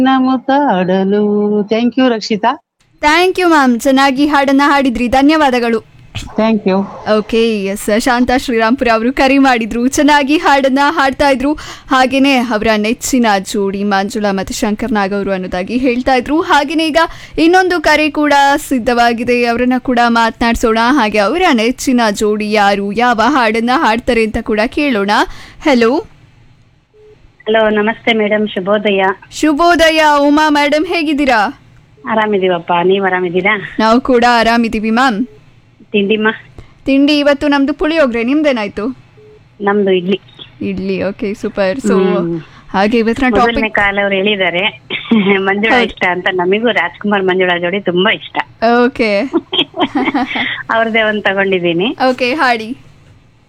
ಮುತ್ತಾಡಲು thank you Rakshita thank you ma'am ಚೆನ್ನಾಗಿ ಹಾಡನ್ನ ಹಾಡಿದ್ರಿ ಧನ್ಯವಾದಗಳು thank you okay S Shanta Shrirampura ಅವರು ಕರೆ ಮಾಡಿದ್ರು ಚೆನ್ನಾಗಿ ಹಾಡನ್ನ ಹಾಡ್ತಾ ಇದ್ರು ಹಾಗೇನೆ ಅವರ ನೆಚ್ಚಿನ ಜೋಡಿ ಮಂಜುಳಾ ಮತ್ತು ಶಂಕರ್ ನಾಗ್ ಅವರು ಅನ್ನೋದಾಗಿ ಹೇಳ್ತಾ ಇದ್ರು ಹಾಗೇನೆ ಈಗ ಇನ್ನೊಂದು ಕರೆ ಕೂಡ ಸಿದ್ಧವಾಗಿದೆ ಅವರನ್ನ ಕೂಡ ಮಾತನಾಡ್ಸೋಣ ಹಾಗೆ ಅವರ ನೆಚ್ಚಿನ ಜೋಡಿ ಯಾರು ಯಾವ ಹಾಡನ್ನ ಹಾಡ್ತಾರೆ ಅಂತ ಕೂಡ ಕೇಳೋಣ ಹೆಲೋ ಹಲೋ ನಮಸ್ತೆ ಮೇಡಮ್ ಶುಭೋದಯ ಶುಭೋದಯ ಉಮಾ ಮೇಡಮ್ ಹೇಗಿದ್ದೀರಾ ಆರಾಮಿದೀವಪ್ಪ ನೀವ್ ಆರಾಮಿದ್ದೀರಾ ನಾವು ಕೂಡ ಆರಾಮಿದ್ದೀವಿ ಮ್ಯಾಮ್ ತಿಂಡಿಮ್ಮ ತಿಂಡಿ ಇವತ್ತು ನಮ್ದು ಪುಳಿಯೋಗ್ರೆ ನಿಮ್ದೇನಾಯ್ತು ನಮ್ದು idli idli okay super so ಹ್ಮ್. ಹಾಗೆ ಇವತ್ತಿನ ಮೊದಲನೇ ಟಾಪಿಕ್ ಕಾಲ ಅವ್ರು ಹೇಳಿದ್ದಾರೆ ಮಂಜುಳಾ ಹೌದು. ಇಷ್ಟ ಅಂತ ನಮಿಗೂ ರಾಜ್ಕುಮಾರ್ ಮಂಜುಳಾ ಜೋಡಿ ತುಂಬಾ ಇಷ್ಟ ಓಕೆ ಅವ್ರದೇ ಒಂದ್ ತಗೊಂಡಿದ್ದೀನಿ ಓಕೆ ಹಾಡಿ